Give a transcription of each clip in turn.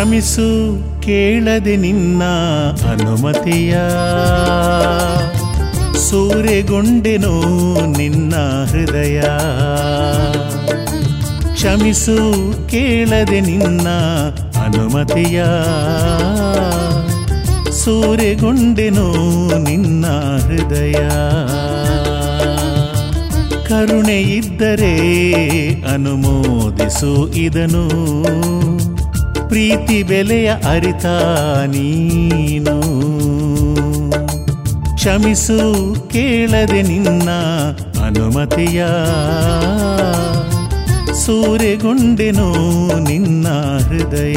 ಕ್ಷಮಿಸು ಕೇಳದೆ ನಿನ್ನ ಅನುಮತಿಯ ಸೂರೆಗೊಂಡೆನೋ ನಿನ್ನ ಹೃದಯ ಕ್ಷಮಿಸು ಕೇಳದೆ ನಿನ್ನ ಅನುಮತಿಯ ಸೂರೆಗೊಂಡೆನೋ ನಿನ್ನ ಹೃದಯ ಕರುಣೆ ಇದ್ದರೆ ಅನುಮೋದಿಸು ಇದನು ಪ್ರೀತಿ ಬೆಲೆಯ ಅರಿತ ನೀನು ಕ್ಷಮಿಸು ಕೇಳದೆ ನಿನ್ನ ಅನುಮತಿಯ ಸೂರೆಗೊಂಡೆನೋ ನಿನ್ನ ಹೃದಯ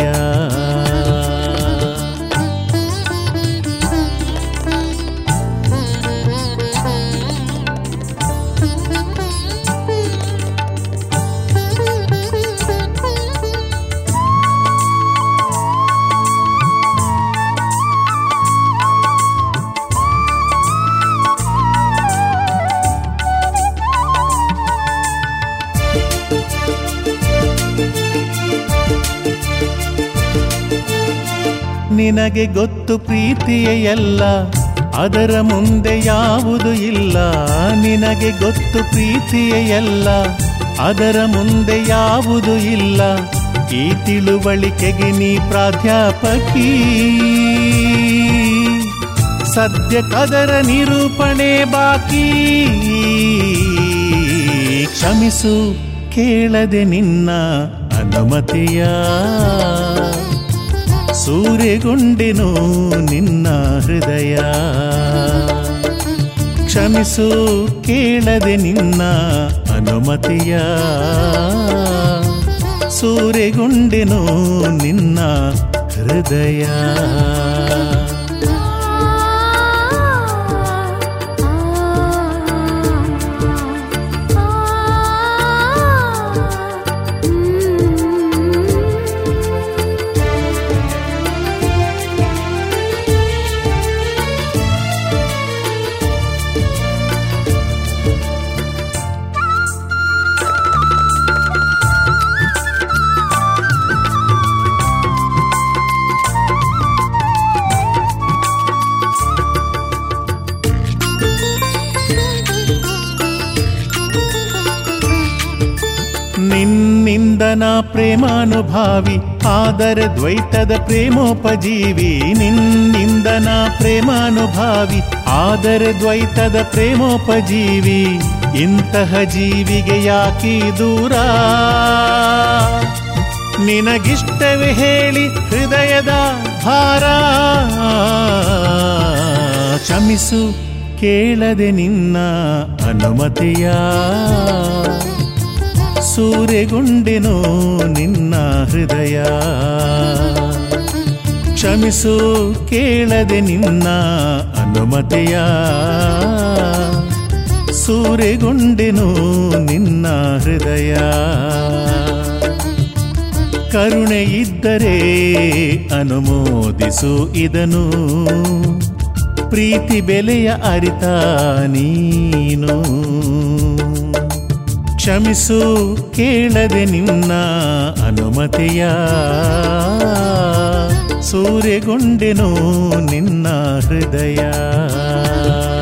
ನಿನಗೆ ಗೊತ್ತು ಪ್ರೀತಿಯ ಎಲ್ಲ ಅದರ ಮುಂದೆ ಯಾವುದು ಇಲ್ಲ ನಿನಗೆ ಗೊತ್ತು ಪ್ರೀತಿಯ ಎಲ್ಲ ಅದರ ಮುಂದೆ ಯಾವುದು ಇಲ್ಲ ಈ ತಿಳುವಳಿಕೆಗೆ ನೀ ಪ್ರಾಧ್ಯಾಪಕಿ ಸದ್ಯಕ್ಕದರ ನಿರೂಪಣೆ ಬಾಕಿ ಕ್ಷಮಿಸು ಕೇಳದೆ ನಿನ್ನ ಅನುಮತಿಯ ಸೂರೆಗೊಂಡೆನೋ ನಿನ್ನ ಹೃದಯ ಕ್ಷಮಿಸು ಕೇಳದೆ ನಿನ್ನ ಅನುಮತಿಯ ಸೂರೆಗೊಂಡೆನೋ ನಿನ್ನ ಹೃದಯ ನಿನ್ನಿಂದನ ಪ್ರೇಮಾನುಭಾವಿ ಆದರೆ ದ್ವೈತದ ಪ್ರೇಮೋಪಜೀವಿ ನಿನ್ನಿಂದನ ಪ್ರೇಮಾನುಭಾವಿ ಆದರೆ ದ್ವೈತದ ಪ್ರೇಮೋಪಜೀವಿ ಇಂತಹ ಜೀವಿಗೆ ಯಾಕಿ ದೂರ ನಿನಗಿಷ್ಟವೇ ಹೇಳಿ ಹೃದಯದ ಭಾರ ಕ್ಷಮಿಸು ಕೇಳದೆ ನಿನ್ನ ಅನುಮತಿಯ ಸೂರೆಗೊಂಡೆನೋ ನಿನ್ನ ಹೃದಯ ಕ್ಷಮಿಸು ಕೇಳದೆ ನಿನ್ನ ಅನುಮತಿಯ ಸೂರೆಗೊಂಡೆನೋ ನಿನ್ನ ಹೃದಯ ಕರುಣೆ ಇದ್ದರೆ ಅನುಮೋದಿಸು ಇದನು ಪ್ರೀತಿ ಬೆಲೆಯ ಅರಿತ ನೀನು ಕ್ಷಮಿಸು ಕೇಳದೆ ನಿನ್ನ ಅನುಮತಿಯ ಸೂರೆಗೊಂಡೆನೋ ನಿನ್ನ ಹೃದಯ